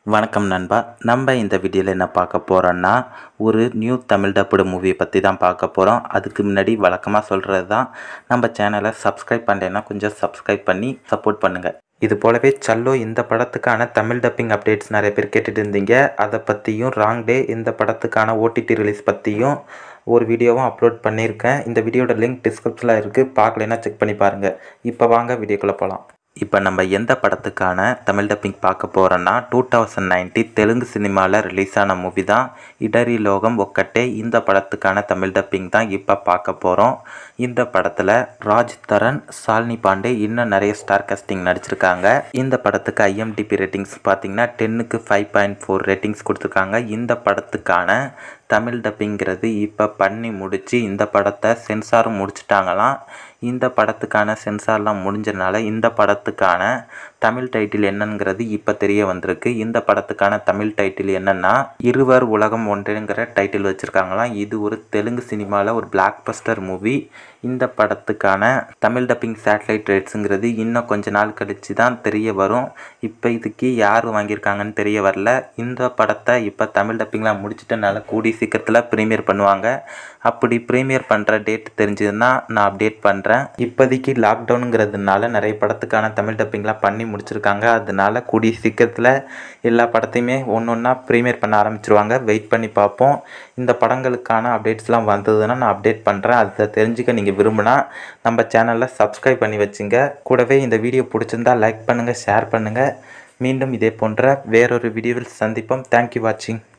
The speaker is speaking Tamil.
வணக்கம் நண்பா நம்ம இந்த வீடியோவில் என்ன பார்க்க போகிறோன்னா ஒரு நியூ தமிழ் டப்புடு மூவியை பற்றி தான் பார்க்க போகிறோம் அதுக்கு முன்னாடி வழக்கமாக சொல்கிறது தான் நம்ம சேனலை சப்ஸ்கிரைப் பண்ணலைன்னா கொஞ்சம் சப்ஸ்கிரைப் பண்ணி சப்போர்ட் பண்ணுங்கள் இது போலவே சல்லோ இந்த படத்துக்கான தமிழ் டப்பிங் அப்டேட்ஸ் நிறைய பேர் கேட்டுட்டு இருந்தீங்க அதை பற்றியும் ராங் டே இந்த படத்துக்கான ஓடிடி ரிலீஸ் பற்றியும் ஒரு வீடியோவும் அப்லோட் பண்ணியிருக்கேன் இந்த வீடியோட லிங்க் டிஸ்கிரிப்ஷனில் இருக்குது பார்க்கலைன்னா செக் பண்ணி பாருங்கள் இப்போ வாங்க வீடியோக்குள்ளே போகலாம் இப்போ நம்ம எந்த படத்துக்கான தமிழ் டப்பிங் பார்க்க போகிறோன்னா டூ தௌசண்ட் நைன்டி தெலுங்கு சினிமாவில் ரிலீஸ் ஆன மூவி தான் இடரி லோகம் ஒக்கட்டே இந்த படத்துக்கான தமிழ் டப்பிங் தான் இப்போ பார்க்க போகிறோம் இந்த படத்தில் ராஜ் தரன் சாலினி பாண்டே இன்னும் நிறைய ஸ்டார் காஸ்டிங் நடிச்சிருக்காங்க இந்த படத்துக்கு ஐஎம்டிபி ரேட்டிங்ஸ் பார்த்தீங்கன்னா டென்னுக்கு ஃபைவ் பாயிண்ட் ஃபோர் ரேட்டிங்ஸ் கொடுத்துருக்காங்க இந்த படத்துக்கான தமிழ் டப்பிங்கிறது இப்போ பண்ணி முடித்து இந்த படத்தை சென்சாரும் முடிச்சிட்டாங்களாம் இந்த படத்துக்கான சென்சார்லாம் முடிஞ்சனால இந்த படத்துக்கான தமிழ் டைட்டில் என்னங்கிறது இப்போ தெரிய வந்திருக்கு இந்த படத்துக்கான தமிழ் டைட்டில் என்னன்னா இருவர் உலகம் ஒன்றுங்கிற டைட்டில் வச்சுருக்காங்களாம் இது ஒரு தெலுங்கு சினிமாவில் ஒரு பிளாக் பஸ்டர் மூவி இந்த படத்துக்கான தமிழ் டப்பிங் சேட்டலைட் ரைட்ஸுங்கிறது இன்னும் கொஞ்ச நாள் கழித்து தான் தெரிய வரும் இப்போ இதுக்கு யார் வாங்கியிருக்காங்கன்னு தெரிய வரல இந்த படத்தை இப்போ தமிழ் டப்பிங்லாம் முடிச்சிட்டனால கூடி சீக்கிரத்தில் ப்ரீமியர் பண்ணுவாங்க அப்படி ப்ரீமியர் பண்ணுற டேட் தெரிஞ்சதுன்னா நான் அப்டேட் பண்ணுறேன் இப்போதைக்கு லாக்டவுனுங்கிறதுனால நிறைய படத்துக்கான தமிழ் டப்பிங்லாம் பண்ணி முடிச்சிருக்காங்க அதனால கூடிய சீக்கிரத்தில் எல்லா படத்தையுமே ஒன்று ஒன்றா ப்ரீமியர் பண்ண ஆரம்பிச்சிருவாங்க வெயிட் பண்ணி பார்ப்போம் இந்த படங்களுக்கான அப்டேட்ஸ்லாம் வந்ததுன்னா நான் அப்டேட் பண்ணுறேன் அதை தெரிஞ்சுக்க நீங்கள் விரும்பினா நம்ம சேனலில் சப்ஸ்கிரைப் பண்ணி வச்சுங்க கூடவே இந்த வீடியோ பிடிச்சிருந்தா லைக் பண்ணுங்கள் ஷேர் பண்ணுங்கள் மீண்டும் இதே போன்ற வேறொரு வீடியோவில் சந்திப்போம் தேங்க்யூ வாட்சிங்